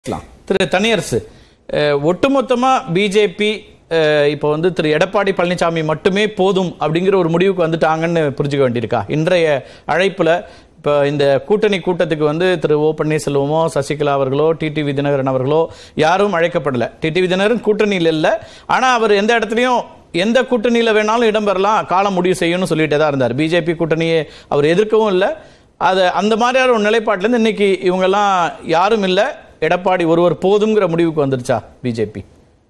பேசலாம் திரு தனியரசு அஹ், ஒட்டுமொத்தமா பிஜேபி இப்போ வந்து திரு எடப்பாடி பழனிசாமி மட்டுமே போதும் அப்படிங்கிற ஒரு முடிவுக்கு வந்துட்டாங்கன்னு புரிஞ்சுக்க வேண்டியிருக்கா இன்றைய அழைப்புல இப்போ இந்த கூட்டணி கூட்டத்துக்கு வந்து திரு ஓ பன்னீர்செல்வமோ சசிகலா அவர்களோ டிடிவி தினகரன் அவர்களோ யாரும் அழைக்கப்படல டிடிவி தினகரன் கூட்டணியில் இல்லை ஆனா அவர் எந்த இடத்துலையும் எந்த கூட்டணியில வேணாலும் இடம்பெறலாம் காலம் முடிவு செய்யணும்னு சொல்லிட்டே தான் இருந்தார் பிஜேபி கூட்டணியை அவர் எதிர்க்கவும் இல்லை அது அந்த மாதிரியான ஒரு நிலைப்பாட்டிலேருந்து இன்னைக்கு இவங்கெல்லாம் யாரும் இல்லை எடப்பாடி ஒருவர் போதுங்கிற முடிவுக்கு வந்துருச்சா பிஜேபி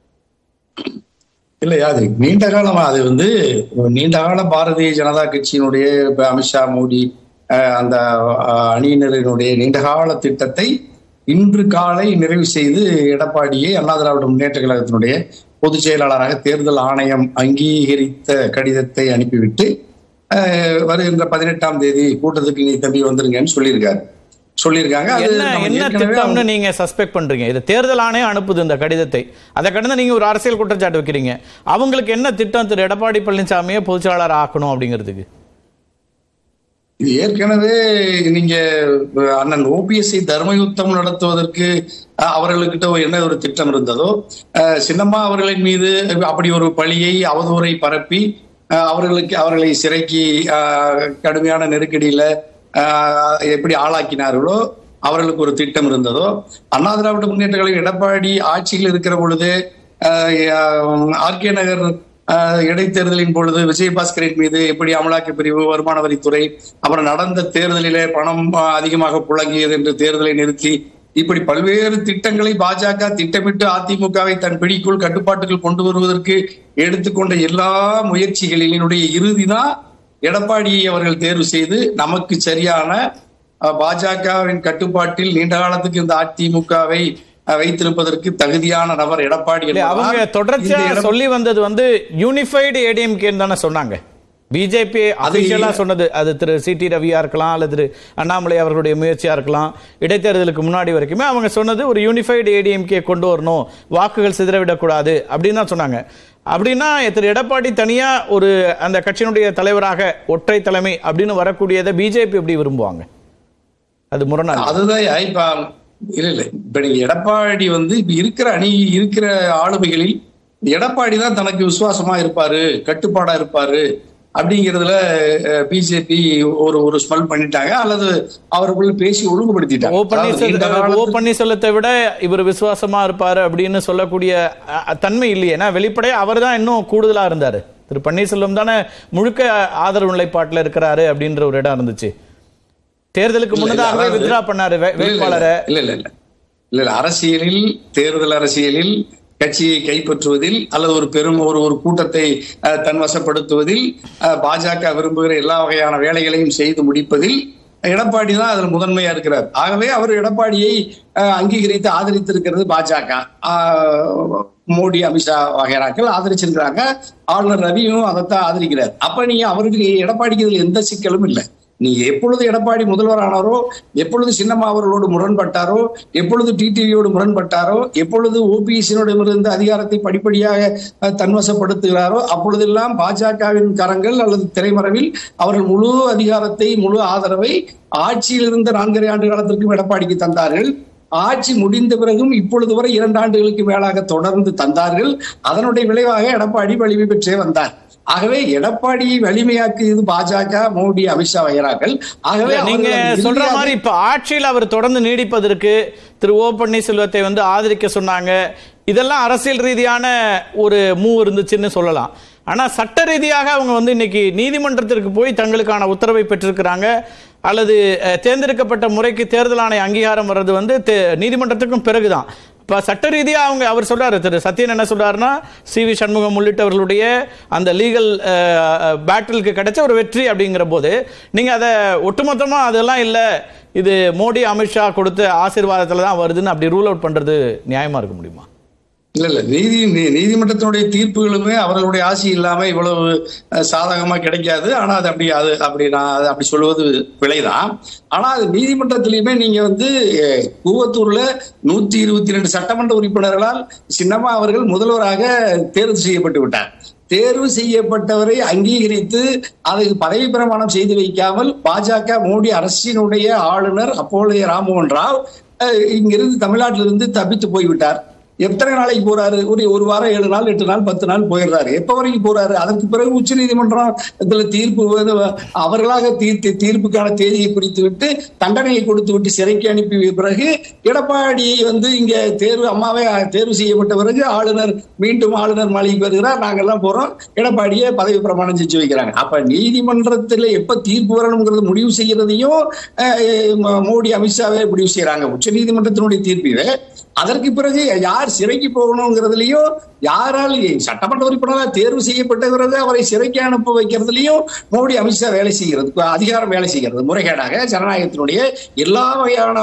இல்லையா அது நீண்ட காலமா அது வந்து நீண்ட கால பாரதிய ஜனதா கட்சியினுடைய இப்ப அமித்ஷா மோடி அஹ், அந்த அஹ், அணியினரினுடைய நீண்டகால திட்டத்தை இன்று காலை நிறைவு செய்து எடப்பாடியை அண்ணா திராவிட முன்னேற்ற கழகத்தினுடைய பொதுச் செயலாளராக தேர்தல் ஆணையம் அங்கீகரித்த கடிதத்தை அனுப்பிவிட்டு அஹ், வருகின்ற பதினெட்டாம் தேதி கூட்டத்துக்கு நீ தம்பி வந்துருங்கன்னு சொல்லியிருக்காரு சொல்லியிருக்காங்க அது என்ன நம்ம என்ன ஏற்கனவே திட்டம்னு நீங்க சஸ்பெக்ட் பண்றீங்க இது தேர்தல் ஆணையம் அனுப்புது இந்த கடிதத்தை அதை கடந்து நீங்க ஒரு அரசியல் குற்றச்சாட்டு வைக்கிறீங்க அவங்களுக்கு என்ன திட்டம் திரு எடப்பாடி பழனிசாமியை பொதுச்செயலாளர் ஆக்கணும் அப்படிங்கிறதுக்கு இது ஏற்கனவே நீங்க அஹ், அண்ணன் ஓபிஎஸ்ஐ தர்மயுத்தம் நடத்துவதற்கு அஹ், அவர்களுக்கிட்ட ஒரு என்ன ஒரு திட்டம் இருந்ததோ அஹ், சின்னம்மா அவர்களின் மீது அப்படி ஒரு பழியை அவதூறை பரப்பி அஹ், அவர்களுக்கு அவர்களை சிறைக்கு அஹ், கடுமையான நெருக்கடியில அஹ், எப்படி ஆளாக்கினார்களோ அவர்களுக்கு ஒரு திட்டம் இருந்ததோ அண்ணா திராவிட முன்னேற்ற கழகம் எடப்பாடி ஆட்சியில் இருக்கிற பொழுது ஆர்கே நகர் ஆஹ் இடைத்தேர்தலின் பொழுது விஜயபாஸ்கரின் மீது எப்படி அமலாக்க பிரிவு வருமான வரித்துறை அப்புறம் நடந்த தேர்தலிலே பணம் ஆஹ் அதிகமாக புழங்கியது என்று தேர்தலை நிறுத்தி இப்படி பல்வேறு திட்டங்களை பாஜக திட்டமிட்டு அதிமுகவை தன் பிடிக்குள் கட்டுப்பாட்டுக்குள் கொண்டு வருவதற்கு எடுத்துக்கொண்ட எல்லா முயற்சிகளினுடைய இறுதிதான் எடப்பாடியை அவர்கள் தேர்வு செய்து நமக்கு சரியான அஹ், பாஜகவின் கட்டுப்பாட்டில் நீண்ட காலத்துக்கு இந்த அதிமுகவை அஹ், வைத்திருப்பதற்கு தகுதியான நபர் எடப்பாடி இல்ல, என்பதால் அவங்க தொடர்ச்சியா இந்த எடப்- சொல்லி வந்தது வந்து யூனிஃபைடு ஏடிஎம்கேன்னு தானே சொன்னாங்க பிஜேபி அபிஷியலா சொன்னது அது திரு சி டி ரவியா இருக்கலாம் அல்லது திரு அண்ணாமலை அவர்களுடைய முயற்சியா இருக்கலாம் இடைத்தேர்தலுக்கு முன்னாடி வரைக்குமே அவங்க சொன்னது ஒரு யூனிஃபைடு ஏடிஎம்கே கொண்டு வரணும் வாக்குகள் சிதறவிடக்கூடாது அப்படின்னு தான் சொன்னாங்க அப்படின்னா திரு எடப்பாடி தனியா ஒரு அந்த கட்சியினுடைய தலைவராக ஒற்றை தலைமை அப்படின்னு வரக்கூடியதை பிஜேபி எப்படி விரும்புவாங்க அது முரணா இருக்கு. அதுதான் இப்ப இல்ல இல்ல இப்ப நீங்க எடப்பாடி வந்து இப்ப இருக்கிற அணி இருக்கிற ஆளுமைகளில் எடப்பாடி தான் தனக்கு விசுவாசமா இருப்பாரு கட்டுப்பாடா இருப்பாரு அப்படிங்கிறதுல பிஜேபி ஒரு ஒரு ஸ்மெல் பண்ணிட்டாங்க அல்லது அவருக்குள்ள பேசி ஒழுங்குபடுத்திட்டாங்க ஓ அதாவது நீண்ட பன்னீர்செல்வம் ஓ காலத்துக்கு- பன்னீர்செல்வத்தை விட இவர் விசுவாசமா இருப்பாரு அப்படின்னு சொல்லக்கூடிய அ, அ, தன்மை இல்லையே ஏன்னா வெளிப்படையா அவர் தான் இன்னும் கூடுதலா இருந்தாரு திரு பன்னீர்செல்வம் தானே முழுக்க ஆதரவு நிலைப்பாட்டுல இருக்கிறாரு அப்படின்ற ஒரு இடம் இருந்துச்சு தேர்தலுக்கு இல்ல, இல்ல, முன்னதாகவே அதாவது- வித்ரா பண்ணாரு வே- இல்ல, இல்ல, வேட்பாளரை இல்ல இல்ல இல்ல இல்ல இல்ல அரசியலில் தேர்தல் அரசியலில் கட்சியை கைப்பற்றுவதில் அல்லது ஒரு பெரும் ஒரு ஒரு கூட்டத்தை அஹ், தன்வசப்படுத்துவதில் அஹ், பாஜக விரும்புகிற எல்லா வகையான வேலைகளையும் செய்து முடிப்பதில் எடப்பாடி தான் அதில் முதன்மையா இருக்கிறார் ஆகவே அவர் எடப்பாடியை அஹ், அங்கீகரித்து ஆதரித்திருக்கிறது பாஜக ஆஹ், மோடி அமித்ஷா வகைராக்கள் ஆதரிச்சிருக்கிறாங்க ஆளுநர் ரவியும் அதைத்தான் ஆதரிக்கிறார் அப்ப நீங்க அவருக்கு எடப்பாடிக்கு இதுல எந்த சிக்கலும் இல்லை நீங்க எப்பொழுது எடப்பாடி முதல்வர் ஆனாரோ எப்பொழுது சின்னம்மா அவர்களோடு முரண்பட்டாரோ எப்பொழுது டிடிவியோடு முரண்பட்டாரோ எப்பொழுது ஓபிஎஸ்சினோடமிருந்து அதிகாரத்தை படிப்படியாக அஹ், தன்வசப்படுத்துகிறாரோ அப்பொழுதெல்லாம் பாஜகவின் கரங்கள் அல்லது திரைமறைவில் அவர்கள் முழு அதிகாரத்தை முழு ஆதரவை ஆட்சியில் இருந்த நான்கரை ஆண்டு காலத்திற்கும் எடப்பாடிக்கு தந்தார்கள் ஆட்சி முடிந்த பிறகும் இப்பொழுது வரை இரண்டு ஆண்டுகளுக்கு மேலாக தொடர்ந்து தந்தார்கள் அதனுடைய விளைவாக எடப்பாடி வலிமை பெற்றே வந்தார் ஆகவே எடப்பாடியை வலிமையாக்கியது பாஜக மோடி அமித்ஷா வகைராக்கள் ஆகவே இல்ல, நீங்க அவர்கள் சொல்ற இறுதியாக- மாதிரி இப்ப ஆட்சியில் அவர் தொடர்ந்து நீடிப்பதற்கு திரு ஓ பன்னீர்செல்வத்தை வந்து ஆதரிக்க சொன்னாங்க இதெல்லாம் அரசியல் ரீதியான ஒரு மூவ் இருந்துச்சுன்னு சொல்லலாம் ஆனா சட்ட ரீதியாக அவங்க வந்து இன்னைக்கு நீதிமன்றத்திற்கு போய் தங்களுக்கான உத்தரவை பெற்றிருக்கிறாங்க அல்லது அஹ், தேர்ந்தெடுக்கப்பட்ட முறைக்கு தேர்தல் ஆணைய அங்கீகாரம் வர்றது வந்து தே- நீதிமன்றத்துக்கும் பிறகுதான் இப்ப சட்ட ரீதியா அவங்க அவர் சொல்றாரு திரு சத்யன் என்ன சொல்றாருன்னா சி வி சண்முகம் உள்ளிட்டவர்களுடைய அந்த லீகல் பேட்டிலுக்கு கிடைச்ச ஒரு வெற்றி அப்படிங்கிற போது நீங்க அதை ஒட்டுமொத்தமா அதெல்லாம் இல்ல இது மோடி அமித்ஷா கொடுத்த ஆசீர்வாதத்துல தான் வருதுன்னு அப்படி ரூல் அவுட் பண்றது நியாயமா இருக்க முடியுமா இல்ல இல்ல நீதி நீ- நீதிமன்றத்தினுடைய தீர்ப்புகளுமே அவர்களுடைய ஆசி இல்லாம இவ்வளவு அஹ், சாதகமா கிடைக்காது ஆனா அது அப்படி அது அப்படி நான் அது அப்படி சொல்வது பிழைதான் ஆனா அது நீதிமன்றத்திலயுமே நீங்க வந்து அஹ், கூவத்தூர்ல நூத்தி இருபத்தி ரெண்டு சட்டமன்ற உறுப்பினர்களால் சின்னம்மா அவர்கள் முதல்வராக தேர்வு செய்யப்பட்டு விட்டார் தேர்வு செய்யப்பட்டவரை அங்கீகரித்து அதுக்கு பதவி பிரமாணம் செய்து வைக்காமல் பாஜக மோடி அரசினுடைய ஆளுநர் அப்போதைய ராமமோகன் ராவ் அஹ், இங்கிருந்து தமிழ்நாட்டிலிருந்து தப்பித்து போய்விட்டார் எத்தனை நாளைக்கு போறாரு ஒரு ஒரு வாரம் ஏழு நாள் எட்டு நாள் பத்து நாள் போயிடுறாரு எப்ப வரைக்கும் போறாரு அதற்கு பிறகு உச்ச நீதிமன்றம் இதுல தீர்ப்பு வந்து அவர்களாக தீர்த்து தீர்ப்புக்கான தேதியை குறித்து விட்டு தண்டனையை கொடுத்து விட்டு சிறைக்கு அனுப்பி பிறகு எடப்பாடி வந்து இங்க தேர்வு அம்மாவே தேர்வு செய்யப்பட்ட பிறகு ஆளுநர் மீண்டும் ஆளுநர் மாளிகைக்கு வருகிறார் நாங்கெல்லாம் போறோம் எடப்பாடியே பதவி பிரமாணம் செஞ்சு வைக்கிறாங்க அப்ப நீதிமன்றத்துல எப்ப தீர்ப்பு வரணுங்கிறது முடிவு செய்யறதையும் அஹ், ம- மோடி அமித்ஷாவே முடிவு செய்யறாங்க உச்ச நீதிமன்றத்தினுடைய தீர்ப்பிலே அதற்கு பிறகு யார் சிறைக்கு போகணுங்கிறதுலயும் யாரால் சட்டமன்ற உறுப்பினராக தேர்வு செய்யப்பட்ட பிறகு அவரை சிறைக்கு அனுப்ப வைக்கிறதுலயும் மோடி அமித்ஷா வேலை செய்கிறது அதிகாரம் வேலை செய்கிறது முறைகேடாக ஜனநாயகத்தினுடைய எல்லா வகையான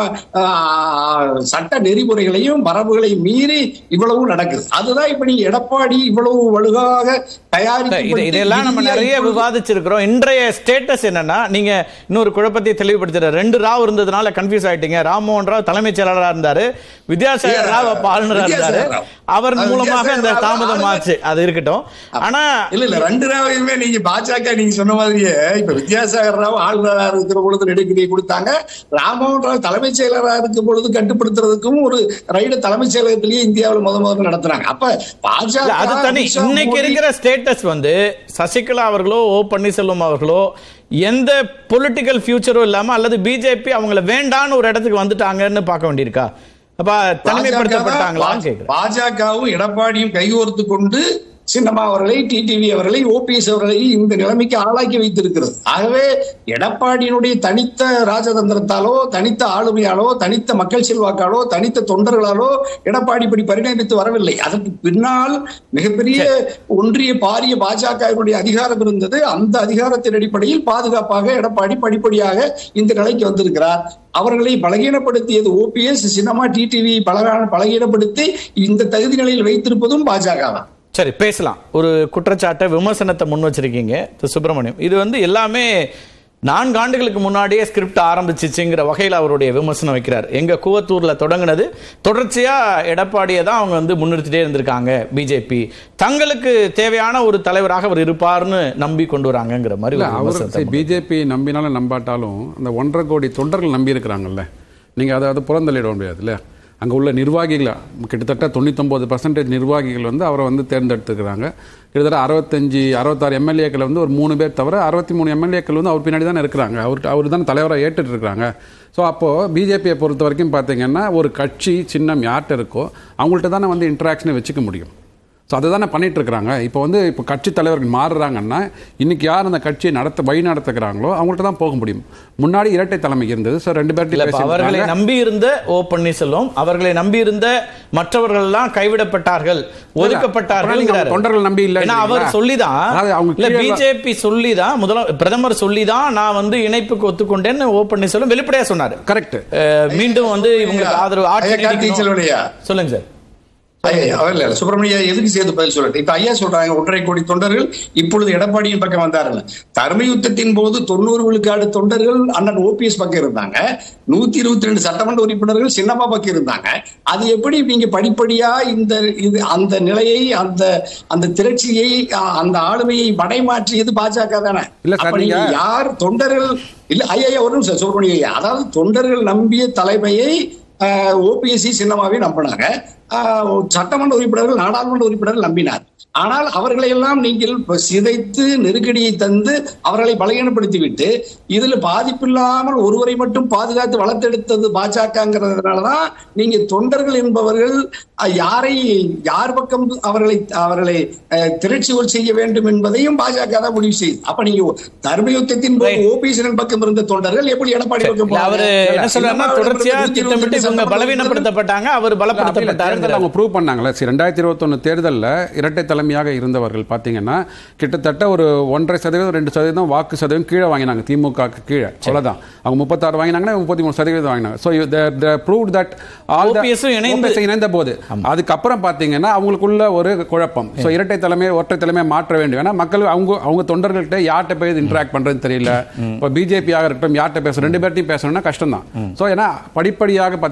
ஆஹ், சட்ட நெறிமுறைகளையும் மரபுகளையும் மீறி இவ்வளவு நடக்குது அதுதான் இப்ப நீங்க எடப்பாடி இவ்வளவு வலுவாக இல்ல, இது இதெல்லாம் நம்ம நிறைய தயாரிக்க விவாதிச்சிருக்கிறோம் இன்றைய ஸ்டேட்டஸ் என்னன்னா நீங்க இன்னொரு குழப்பத்தை தெளிவுபடுத்துற ரெண்டு ராவ் இருந்ததுனால கன்ஃபியூஸ் ஆயிட்டீங்க ராம்மோகன் ராவ் தலைமைச் செயலாளரா இருந்தாரு வித்யாசாகர் ராவ் அப்ப ஆளுநரா இருந்தாரு வித்யாசாகர் ராவ். அவர் அது மூலமாக வித்யாசாகர் இந்த ராவ் தாமதம் ஆளுநர். ஆச்சு அது இருக்கட்டும் ஆனா இல்ல இல்ல ரெண்டு ராவையுமே நீங்க பாஜக நீங்க சொன்ன மாதிரியே இப்ப வித்யாசாகர் ராவ் ஆளுநராக இருக்கிற பொழுது நெடுக்கடியை கொடுத்தாங்க ராமமோகன் ராவ் தலைமைச் செயலராக இருக்கும் பொழுது கட்டுப்படுத்துறதுக்கும் ஒரு ரைடு தலைமைச் செயலகத்திலேயே இந்தியாவில் முத முதல்ல நடத்துறாங்க அப்ப பாஜக இல்ல, அது தனி அமித்ஷா, இன்னைக்கு மோடி- இருக்கிற ஸ்டேட்டஸ் வந்து சசிகலா அவர்களோ ஓ பன்னீர்செல்வம் அவர்களோ எந்த பொலிட்டிக்கல் ஃபியூச்சரும் இல்லாம அல்லது பிஜேபி அவங்கள வேண்டான்னு ஒரு இடத்துக்கு வந்துட்டாங்கன்னு பார்க்க வேண்டியிருக்கா அப்ப தனிமைப்படுத்தப்பட்டாங்களா கேக்குறேன் பாஜகவும் எடப்பாடியும் கைகோர்த்து கொண்டு சின்னம்மா அவர்களை டிடிவி அவர்களை ஓபிஎஸ் அவர்களை இந்த நிலைமைக்கு ஆளாக்கி வைத்திருக்கிறது ஆகவே எடப்பாடியினுடைய தனித்த ராஜதந்திரத்தாலோ தனித்த ஆளுமையாலோ தனித்த மக்கள் செல்வாக்காலோ தனித்த தொண்டர்களாலோ எடப்பாடி இப்படி பரிணமித்து வரவில்லை அதற்கு பின்னால் மிகப்பெரிய ஒன்றிய பாரிய பாஜகவினுடைய அதிகாரம் இருந்தது அந்த அதிகாரத்தின் அடிப்படையில் பாதுகாப்பாக எடப்பாடி படிப்படியாக இந்த நிலைக்கு வந்திருக்கிறார் அவர்களை பலகீனப்படுத்தியது ஓபிஎஸ் சின்னமா டிடிவி பலகான பலகீனப்படுத்தி இந்த தகுதி நிலையில் வைத்திருப்பதும் பாஜக தான் சரி பேசலாம் ஒரு குற்றச்சாட்டை விமர்சனத்தை முன் வச்சிருக்கீங்க திரு சுப்பிரமணியம் இது வந்து எல்லாமே நான்கு ஆண்டுகளுக்கு முன்னாடியே ஸ்கிரிப்ட் ஆரம்பிச்சிச்சுங்கிற வகையில் அவருடைய விமர்சனம் வைக்கிறார் எங்க கூவத்தூர்ல தொடங்குனது தொடர்ச்சியா எடப்பாடியை தான் அவங்க வந்து முன்னிறுத்திட்டே இருந்திருக்காங்க பிஜேபி தங்களுக்கு தேவையான ஒரு தலைவராக அவர் இருப்பார்னு நம்பி கொண்டு வராங்கங்கிற மாதிரி இல்ல ஒரு அவர் விமர்சனத்தை பிஜேபி நம்பினாலும் நம்பாட்டாலும் அந்த ஒன்றரை கோடி தொண்டர்கள் நம்பி இருக்கிறாங்கல்ல நீங்க அதை அதை புறந்தள்ளிட முடியாதுல்ல அங்க உள்ள நிர்வாகிகள் கிட்டத்தட்ட தொண்ணூத்தொம்பது பர்சன்டேஜ் நிர்வாகிகள் வந்து அவரை வந்து தேர்ந்தெடுத்துக்கிறாங்க கிட்டத்தட்ட அறுபத்தஞ்சு அறுபத்தாறு எம்எல்ஏக்கள் வந்து ஒரு மூணு பேர் தவிர அறுபத்தி மூணு எம்எல்ஏக்கள் வந்து அவர் பின்னாடி தான் இருக்கிறாங்க அவர் அவர் தான் தலைவராக ஏற்றுட்டு இருக்கிறாங்க ஸோ அப்போது பிஜேபியை பொறுத்த வரைக்கும் பார்த்தீங்கன்னா ஒரு கட்சி சின்னம் யார்கிட்ட இருக்கோ அவங்கள்ட்ட தானே வந்து இன்ட்ராக்ஷனை வச்சுக்க முடியும் ஸோ அதை தானே பண்ணிட்டு இருக்கிறாங்க இப்போ வந்து இப்போ கட்சி தலைவர்கள் மாறுறாங்கன்னா இன்னைக்கு யார் அந்த கட்சியை நடத்த வழி நடத்துக்கிறாங்களோ அவங்கள்ட்ட தான் போக முடியும் முன்னாடி இரட்டை தலைமை இருந்தது ஸோ ரெண்டு இல்ல இப்ப பேர்கிட்ட அவர்களை நம்பி இருந்த ஓ பன்னீர்செல்வம் அவர்களை நம்பி இருந்த மற்றவர்கள் எல்லாம் கைவிடப்பட்டார்கள் ஒதுக்கப்பட்டார்கள் அவங்க தொண்டர்கள் நம்பி இல்ல ஏன்னா அவர் இல்லைங்களா? சொல்லிதான் அதாவது அவங்க இல்ல கீழே- பிஜேபி சொல்லிதான் முதல பிரதமர் சொல்லிதான் நான் வந்து இணைப்புக்கு ஒத்துக்கொண்டேன்னு ஓ பன்னீர்செல்வம் வெளிப்படையா சொன்னாரு கரெக்ட் அஹ், மீண்டும் வந்து இவங்களுக்கு ஆதரவு ஆட்சி ஐயா, கார்த்திக் நீடிக்கணும். செல்வனையா சொல்லுங்க சார் ஐயா, அவர் இல்ல சுப்பிரமணியா எதுக்கு சேர்த்து பதில் சொல்லட்டும் இப்ப ஐயா சொல்றாங்க ஒன்றரை கோடி தொண்டர்கள் இப்பொழுது எடப்பாடியின் பக்கம் வந்தார்கள் தர்ம யுத்தத்தின் போது தொண்ணூறு விழுக்காடு தொண்டர்கள் அண்ணன் ஓபிஎஸ் பக்கம் இருந்தாங்க நூத்தி இருபத்தி ரெண்டு சட்டமன்ற உறுப்பினர்கள் சின்னம்மா பக்கம் இருந்தாங்க அது எப்படி நீங்க படிப்படியா இந்த இது அந்த நிலையை அந்த அந்த திரட்சியை அ- அந்த ஆளுமையை மடைமாற்றியது பாஜக தானே இல்ல சார், அப்ப நீங்க நீங்க- யார் தொண்டர்கள் இல்ல ஐயா ஐயா, ஒரு நிமிஷம் சுப்பிரமணிய ஐயா அதாவது தொண்டர்கள் நம்பிய தலைமையை ஓபிஎஸ்சி சின்னமாவே நம்பினாங்க ஆஹ் சட்டமன்ற உறுப்பினர்கள் நாடாளுமன்ற உறுப்பினர்கள் நம்பினார் ஆனால் அவர்களை எல்லாம் நீங்கள் இப்ப சிதைத்து நெருக்கடியை தந்து அவர்களை பலகீனப்படுத்தி விட்டு இதுல பாதிப்பில்லாமல் ஒருவரை மட்டும் பாதுகாத்து வளர்த்தெடுத்தது பாஜகங்கிறதுனாலதான் நீங்க தொண்டர்கள் என்பவர்கள் அஹ், யாரை யார் பக்கம் அவர்களை அவர்களை அஹ், திரட்சி செய்ய வேண்டும் என்பதையும் பாஜக தான் முடிவு செய்யுது அப்ப நீங்க தர்ம யுத்தத்தின் போது Right. ஓபிஎஸ் பக்கம் இருந்த தொண்டர்கள் எப்படி எடப்பாடி பக்கம் இல்ல, அவரு போனாங்க? என்ன சொல்றாருன்னா சின்னம்மாவிடம் தொடர்ச்சியா இருந்த நூத்தி இருபத்தி திட்டமிட்டு ரெண்டு இவங்க சட்டமன்ற பலவீனப்படுத்தப்பட்டாங்க அவர் தேர்தல் பலப்படுத்தப்பட்டாருங்கிறார் அவங்க ப்ரூவ் பண்ணாங்களே சரி ரெண்டாயிரத்தி இருபத்தொன்னு தேர்தலில் இரட்டை தலைமையாக இருந்தவர்கள் பார்த்தீங்கன்னா கிட்டத்தட்ட ஒரு ஒன்றரை சதவீதம் ரெண்டு சதவீதம் வாக்கு சதவீதம் கீழே வாங்கினாங்க திமுக கீழே அவ்வளவுதான் அவங்க முப்பத்தாறு வாங்கினாங்கன்னா முப்பத்தி மூணு சதவீதம் வாங்கினாங்க so prove that all OPS -உம் இணைந்து- இணைந்த போது அதுக்கப்புறம் பார்த்தீங்கன்னா அவங்களுக்குள்ள ஒரு குழப்பம் ஸோ இரட்டை தலைமை ஒற்றை தலைமை மாற்ற வேண்டும் ஏன்னா மக்கள் அவங்க அவங்க தொண்டர்கள்ட்ட யார்கிட்ட போய் இன்டராக்ட் பண்றதுன்னு தெரியல இப்போ பிஜேபியாக இருக்கட்டும் யார்கிட்ட பேச ரெண்டு பேர்ட்டையும் பேசணும்னா கஷ்டம் தான் ஸோ ஏன்னா படிப்படியாக பார்த்தீங்கன்னா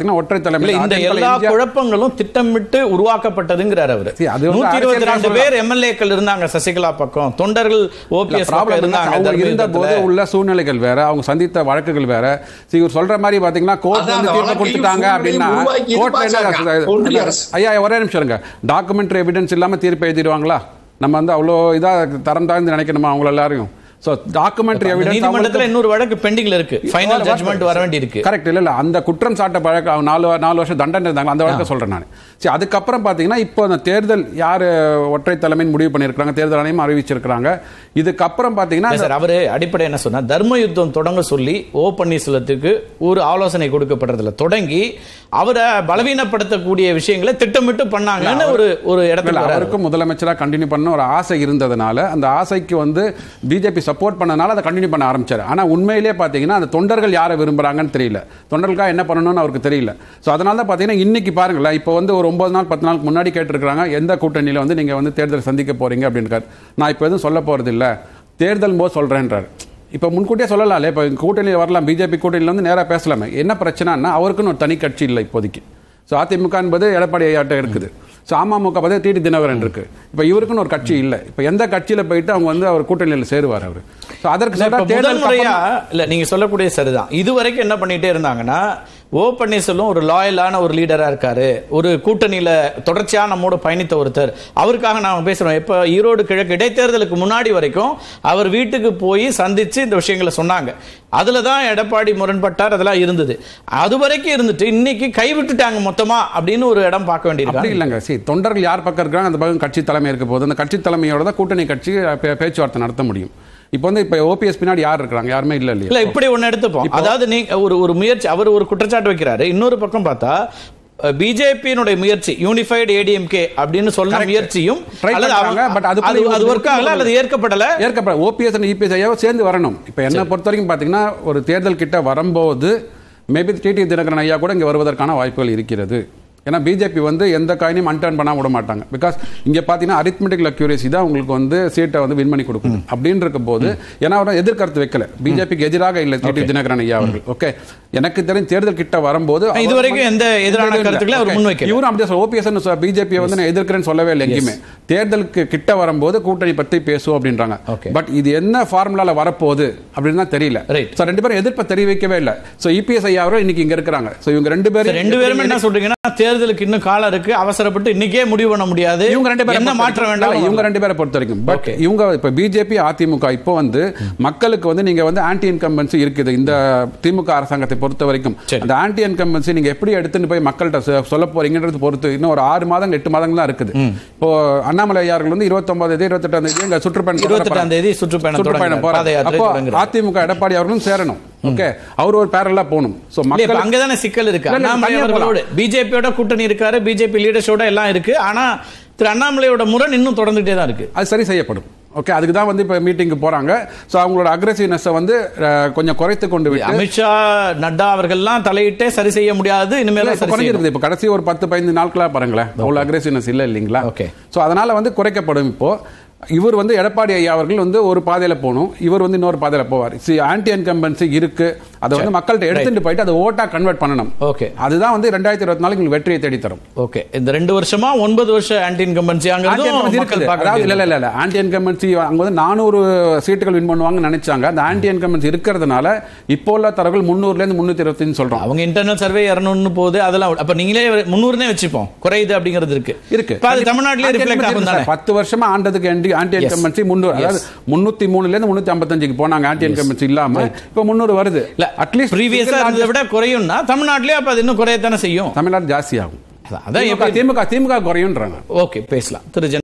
பாத்தீங்கன்னா ஒற்றை இல்ல தலைமை இந்த எல்லா குழப்பங்களும் திட்டமிட்டு உருவாக்கப்பட்டதுங்கிறார் அவரு See, அது வந்து நூத்தி இருபத்தி அரசியல் ரெண்டு சொல்லலாம். பேர் எம்எல்ஏக்கள் இருந்தாங்க சசிகலா பக்கம் தொண்டர்கள் ஓபிஎஸ் பக்கம் இருந்தாங்க அவங்க தர்ம இருந்த போது யுத்தத்துல. உள்ள சூழ்நிலைகள் வேற அவங்க சந்தித்த வழக்குகள் வேற See, இவர் சொல்ற மாதிரி பாத்தீங்கன்னா கோர்ட் அதான் வந்து அந்த தீர்ப்பு வழக்கையும் கொடுத்துட்டாங்க அப்படின்னா சூழ்நிலையும் உருவாக்கியது கோர்ட்ல பாஜக, ஒன்றிய அரசு. ஐயா ஒரே நிமிஷம் இருங்க டாக்குமெண்ட்ரி எவிடன்ஸ் இல்லாம தீர்ப்பு எழுதிடுவாங்களா நம்ம வந்து அவ்வளோ இதா தரம் தாழ்ந்து நினைக்கணுமா அவங்க எல்லாரையும் ஸோ டாக்குமெண்ட்ரி அந்த எவிடன்ஸ் நீதிமன்றத்துல இன்னொரு வழக்கு பெண்டிங்ல இருக்கு ஃபைனல் ஜட்மெண்ட் வர வேண்டி இருக்கு கரெக்ட் இல்ல இல்ல அந்த குற்றம் சாட்ட பழக்க அவங்க நாலு வ- நாலு வருஷம் தண்டனை இருந்தாங்க அந்த வழக்க சொல்றேன் நான் சரி அதுக்கப்புறம் பாத்தீங்கன்னா இப்போ அந்த தேர்தல் யார் ஒற்றை தலைமைன்னு முடிவு பண்ணியிருக்காங்க தேர்தல் ஆணையம் அறிவிச்சிருக்காங்க இதுக்கப்புறம் பாத்தீங்கன்னா இல்ல சார் அவரு அடிப்படை என்ன சொன்னா தர்ம யுத்தம் தொடங்க சொல்லி ஓ பன்னீர்செல்வத்துக்கு ஒரு ஆலோசனை கொடுக்கப்படுறதுல தொடங்கி அவரை பலவீனப்படுத்தக்கூடிய விஷயங்களை திட்டமிட்டு பண்ணாங்கன்னு ஒரு ஒரு இல்ல, இடத்துல வராரு. அவருக்கும் முதலமைச்சரா கண்டினியூ பண்ண ஒரு ஆசை இருந்ததுனால அந்த ஆசைக்கு வந்து பிஜேபி சப்போர்ட் பண்ணனால அதை கண்டினியூ பண்ண ஆரம்பிச்சாரு ஆனா உண்மையிலேயே பாத்தீங்கன்னா அந்த தொண்டர்கள் யாரை விரும்புறாங்கன்னு தெரியல தொண்டர்களுக்காக என்ன பண்ணணும்னு அவருக்கு தெரியல சோ அதனால தான் பாத்தீங்கன்னா இன்னைக்கு பாருங்களேன் இப்போ வந்து ஒரு ஒன்பது நாள் பத்து நாளுக்கு முன்னாடி கேட்டிருக்காங்க எந்த கூட்டணியில வந்து நீங்க வந்து தேர்தல் சந்திக்க போறீங்க அப்படின்னு நான் இப்போ எதுவும் சொல்ல போறது இல்ல தேர்தல் போது சொல்றேன்றாரு இப்போ முன்கூட்டியே சொல்லலாம்ல இப்போ கூட்டணியில் வரலாம் பிஜேபி கூட்டணியில் வந்து நேராக பேசலாமே என்ன பிரச்சனைனா அவருக்குன்னு ஒரு தனி கட்சி இல்லை இப்போதைக்கு ஸோ அதிமுக என்பது எடப்பாடி ஐயாட்ட இருக்குது ஸோ அமமுக பார்த்து டிடி தினகரன் இருக்கு இப்போ இவருக்குன்னு ஒரு கட்சி இல்லை இப்போ எந்த கட்சியில போயிட்டு அவங்க வந்து அவர் கூட்டணியில் சேருவார் அவர் ஸோ அதற்கு இல்ல, சொல்றா இப்ப முதல் தேர்தல் முறையா இல்ல நீங்க சொல்லக்கூடிய சரிதான் இது வரைக்கும் என்ன பண்ணிட்டே இருந்தாங்கன்னா ஓ பன்னீர்செல்வம் ஒரு லாயலான ஒரு லீடரா இருக்காரு ஒரு கூட்டணியில தொடர்ச்சியா நம்மோட பயணித்த ஒருத்தர் அவருக்காக நாம பேசுறோம் இப்ப ஈரோடு கிழக்கு இடைத்தேர்தலுக்கு முன்னாடி வரைக்கும் அவர் வீட்டுக்கு போய் சந்திச்சு இந்த விஷயங்களை சொன்னாங்க அதுல தான் எடப்பாடி முரண்பட்டார் அதெல்லாம் இருந்தது அது வரைக்கும் இருந்துட்டு இன்னைக்கு கைவிட்டுட்டாங்க மொத்தமா அப்படின்னு ஒரு இடம் பார்க்க அப்படி வேண்டியிருக்கு இல்லைங்க சரி தொண்டர்கள் யார் பக்கம் இருக்காங்க அந்த பக்கம் கட்சி தலைமை இருக்க போது அந்த கட்சி தலைமையோட தான் கூட்டணி கட்சி பே- பேச்சுவார்த்தை நடத்த முடியும் இப்போ வந்து இப்போ ஓபிஎஸ் பின்னாடி யார் இருக்கிறாங்க யாருமே இல்லை இல்லையா இல்ல இப்படி ஒண்ணு எடுத்துப்போம் அதாவது நீ ஒரு ஒரு முயற்சி அவர் ஒரு குற்றச்சாட்டு வைக்கிறாரு இன்னொரு பக்கம் பார்த்தா பிஜேபியினுடைய முயற்சி யூனிஃபைடு ஏடிஎம்கே அப்படின்னு சொன்ன Correct. முயற்சியும் Try அல்லது பண்றாங்க, அவங்க- but அதுக்குள்ள அது இவங்க அது ஒர்க் ஆகல அல்லது ஏற்கப்படல ஏற்கப்பட ஓபிஎஸ் அண்ட் இபிஎஸ் ஐயாவும் சேர்ந்து வரணும் இப்போ என்ன பொறுத்த வரைக்கும் பார்த்தீங்கன்னா ஒரு தேர்தல் கிட்ட வரும்போது மேபி டிடி தினகரன் ஐயா கூட இங்கே வருவதற்கான வாய்ப்புகள் இருக்கிறது ஏன்னா பிஜேபி வந்து எந்த காயினையும் அன்டர்ன் பண்ண விட மாட்டாங்க பிகாஸ் இங்கே பார்த்தீங்கன்னா அரித்மெட்டிக் அக்யூரேசி தான் உங்களுக்கு வந்து சீட்டை வந்து வின் பண்ணி கொடுக்கும் அப்படின்னு இருக்கும் போது ஏன்னா அவர் எதிர்கருத்து வைக்கல பிஜேபிக்கு எதிராக இல்லை டிடி தினகரன் ஐயா அவர்கள் ஓகே எனக்கு தெரிஞ்ச தேர்தல் கிட்ட வரும்போது அவர் இதுவரைக்கும் எந்த எதிரான இல்ல, இல்ல. கருத்துக்களை அவர் Okay. முன்வைக்கல. இவரும் அப்படியே ஓபிஎஸ் பிஜேபி வந்து நான் எதிர்க்கிறேன்னு சொல்லவே இல்லை எங்கேயுமே தேர்தலுக்கு கிட்ட வரும்போது கூட்டணி பத்தி பேசுவோம் அப்படின்றாங்க Okay. பட் இது என்ன ஃபார்முலால வரப்போகுது அப்படின்னு தான் தெரியல Right. சோ ரெண்டு பேரும் எதிர்ப்பை தெரிவிக்கவே இல்லை சோ இபிஎஸ் ஐயா அவரும் இன்னைக்கு இங்க இருக்கிறாங்க சோ இவங்க ரெண்டு பேரும் ரெண்டு பேருமே என்ன சொல்றீங்கன்னா தேர்தலுக்கு இன்னும் காலம் இருக்கு அவசரப்பட்டு இன்னைக்கே முடிவு பண்ண முடியாது இவங்க ரெண்டு பேரை என்ன பொறுத்த மாற்றம் வரைக்கும் வேண்டாம் இவங்க ரெண்டு பேரை பொறுத்த வரைக்கும் பட் Okay. இவங்க இப்ப பிஜேபி அதிமுக இப்போ வந்து மக்களுக்கு வந்து நீங்க வந்து ஆன்டி இன்கம்பன்சி இருக்குது இந்த திமுக அரசாங்கத்தை பொறுத்த வரைக்கும் சரி. அந்த ஆன்டி இன்கம்பன்சி நீங்க எப்படி எடுத்துட்டு போய் மக்கள்கிட்ட சொ- சொல்ல போறீங்கன்றது பொறுத்து இன்னும் ஒரு ஆறு மாதம் எட்டு மாதங்கள் தான் இருக்குது இப்போ அண்ணாமலை ஐயார்கள் வந்து இருபத்தொன்பது தேதி இருபத்தெட்டாம் தேதி எங்க சுற்றுப்பயணம் தொடர இருபத்தெட்டாம் தேதி சுற்றுப்பயணம் சுற்றுப்பயணம் தொடங்குறார். பாத போறாரு யாத்திரை அப்போ தொடங்குறார். அதிமுக எடப்பாடி அவர்களும் சேரணும் ஓகே அவர் ஒரு பேரலா போகணும் சோ இல்ல, இப்ப மக்கள் அங்கதானே சிக்கல் இருக்கு இல்ல, இல்ல, அண்ணாமலை தனியா அவர்களோட பிஜேபியோட கூட்டணி இருக்காரு பிஜேபி லீடர்ஸோட எல்லாம் இருக்கு ஆனா திரு அண்ணாமலையோட முரண் இன்னும் தொடர்ந்துட்டே தான் இருக்கு அது சரி செய்யப்படும் ஓகே அதுக்கு தான் வந்து இப்போ மீட்டிங்கு போறாங்க ஸோ அவங்களோட அக்ரெசிவ்னஸை வந்து அஹ், கொஞ்சம் குறைத்து கொண்டு விட்டு அமித்ஷா நட்டா அவர்கள்லாம் தலையிட்டே சரி செய்ய முடியாது இனிமேல் இல்ல, தான் இப்ப சரி செய்யணும். குறைஞ்சிருக்குது இப்போ கடைசி ஒரு பத்து பதினைந்து நாட்களா பாருங்களேன் அவ்வளோ அக்ரெசிவ்னஸ் இல்லை இல்லைங்களா Okay. ஸோ அதனால வந்து குறைக்கப்படும் இப்போ இவர் வந்து எடப்பாடி ஐயா அவர்கள் வந்து ஒரு பாதையில போகணும் இவர் வந்து இன்னொரு பாதையில போவார் சி ஆன்டி இன்கம்பன்சி இருக்கு அதை வந்து மக்கள்கிட்ட எடுத்துட்டு போயிட்டு அதை ஓட்டா கன்வெர்ட் பண்ணணும் ஓகே அதுதான் வந்து ரெண்டாயிரத்தி இருபத்தி நாலு உங்களுக்கு வெற்றியை தேடி தரும் ஓகே இந்த ரெண்டு வருஷமா ஒன்பது வருஷம் ஆன்டி இன்கம்பன்சி Anti incumbency இருக்குது. அதாவது இல்ல இல்ல இல்ல ஆன்டி இன்கம்பன்சி அங்க வந்து நானூறு சீட்டுகள் வின் பண்ணுவாங்கன்னு நினைச்சாங்க அந்த ஆன்டி இன்கம்பன்சி இருக்கிறதுனால இப்போ உள்ள தரவுகள் முந்நூறுல இருந்து முன்னூத்தி இருபத்தஞ்சு சொல்றோம் அவங்க இன்டர்னல் சர்வே இரநூறு போகுது அதெல்லாம் விட- அப்ப நீங்களே முந்நூறுனே வச்சுப்போம் குறையுது அப்படிங்கிறது இருக்கு இருக்கு இப்ப அது தமிழ்நாட்டிலே Anti ரிஃப்ளெக்ட் incumbency ஆகும் இருக்கு தானே சார். பத்து வருஷமா ஆண்டதுக்கு ஆன்டி ஆன்டி இன்கம்பன்சி முன்னூறு அதாவது முன்னூத்தி மூணுல இருந்து முன்னூத்தி ஐம்பத்தஞ்சுக்கு போனாங்க ஆன்டி இன்கம்பன்சி இல்லாம இப்ப முன்னூறு வருது இல்ல அட்லீஸ்ட் ப்ரீவியஸா இருந்ததை விட குறையும்னா தமிழ்நாட்டிலே அப்ப அது இன்னும் குறையத்தானே செய்யும் தமிழ்நாடு ஜாஸ்தி ஆகும் அதான் திமுக எப்படி திமுக திமுக குறையுன்றாங்க ஓகே பேசலாம் திரு ஜென்